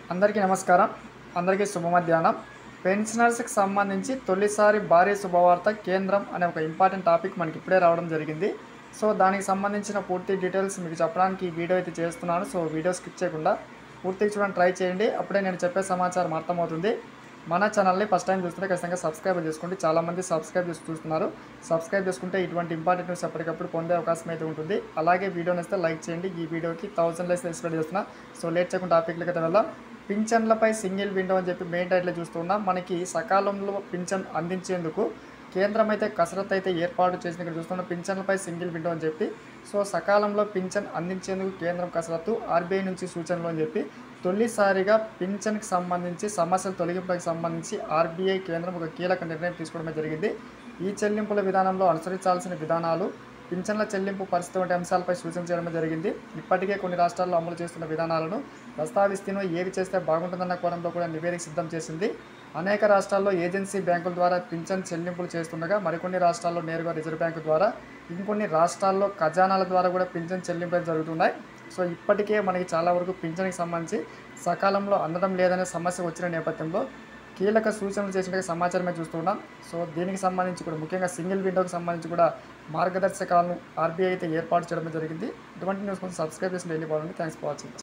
అందరికీ నమస్కారం అందరికీ శుభ మధ్యాహ్నం పెన్షనర్స్కి సంబంధించి తొలిసారి భారీ శుభవార్త కేంద్రం అనే ఒక ఇంపార్టెంట్ టాపిక్ మనకి ఇప్పుడే రావడం జరిగింది సో దానికి సంబంధించిన పూర్తి డీటెయిల్స్ మీకు చెప్పడానికి ఈ వీడియో అయితే చేస్తున్నాను సో వీడియో స్కిప్ చేయకుండా పూర్తిగా చూడడానికి ట్రై చేయండి అప్పుడే నేను చెప్పే సమాచారం అర్థమవుతుంది మన ఛానల్ని ఫస్ట్ టైం చూస్తుంటే ఖచ్చితంగా సబ్స్క్రైబ్ చేసుకోండి చాలామంది సబ్స్క్రైబ్ చేసి చూస్తున్నారు సబ్స్క్రైబ్ చేసుకుంటే ఇటువంటి ఇంపార్టెంట్ న్యూస్ ఎప్పటికప్పుడు పొందే అవకాశం అయితే ఉంటుంది అలాగే వీడియో నచ్చితే లైక్ చేయండి ఈ వీడియోకి థౌసండ్ లైక్స్ ఎక్స్పెక్ట్ చేస్తున్నా సో లేట్ చేయకుండా టాపిక్లకి అయితే వెళ్దాం పింఛన్లపై సింగిల్ విండో అని చెప్పి మెయిన్ టైటిల్ చూస్తున్నాం మనకి సకాలంలో పింఛన్ అందించేందుకు కేంద్రం అయితే కసరత్తు అయితే ఏర్పాటు చేసింది ఇక్కడ చూస్తున్న పింఛన్లపై సింగిల్ విండో అని చెప్పి సో సకాలంలో పింఛన్ అందించేందుకు కేంద్రం కసరత్తు ఆర్బీఐ నుంచి సూచనలు అని చెప్పి తొలిసారిగా పింఛన్కి సంబంధించి సమస్యల తొలగింపులకు సంబంధించి ఆర్బీఐ కేంద్రం ఒక కీలక నిర్ణయం తీసుకోవడమే జరిగింది ఈ చెల్లింపుల విధానంలో అనుసరించాల్సిన విధానాలు పింఛన్ల చెల్లింపు పరిస్థితి వంటి అంశాలపై సూచన చేయడం జరిగింది ఇప్పటికే కొన్ని రాష్ట్రాల్లో అమలు చేస్తున్న విధానాలను ప్రస్తావిస్తూనో ఏవి చేస్తే బాగుంటుందన్న కోణంలో కూడా నివేదిక సిద్ధం చేసింది అనేక రాష్ట్రాల్లో ఏజెన్సీ బ్యాంకుల ద్వారా పింఛన్ చెల్లింపులు చేస్తుండగా మరికొన్ని రాష్ట్రాల్లో నేరుగా రిజర్వ్ బ్యాంకు ద్వారా ఇంకొన్ని రాష్ట్రాల్లో ఖజానాల ద్వారా కూడా పింఛన్ చెల్లింపులు జరుగుతున్నాయి సో ఇప్పటికే మనకి చాలా వరకు పింఛన్కి సంబంధించి సకాలంలో అందడం లేదనే సమస్య వచ్చిన నేపథ్యంలో కీలక సూచనలు చేసిన సమాచారమే చూస్తున్నాం సో దీనికి సంబంధించి కూడా ముఖ్యంగా సింగిల్ విండోకి సంబంధించి కూడా మార్గదర్శకాలను ఆర్బీఐ అయితే ఏర్పాటు చేయడం జరిగింది ఇటువంటి న్యూస్ కోసం సబ్స్క్రైబ్ చేసి వెళ్ళిపోవాలండి థ్యాంక్స్ ఫర్ వాచింగ్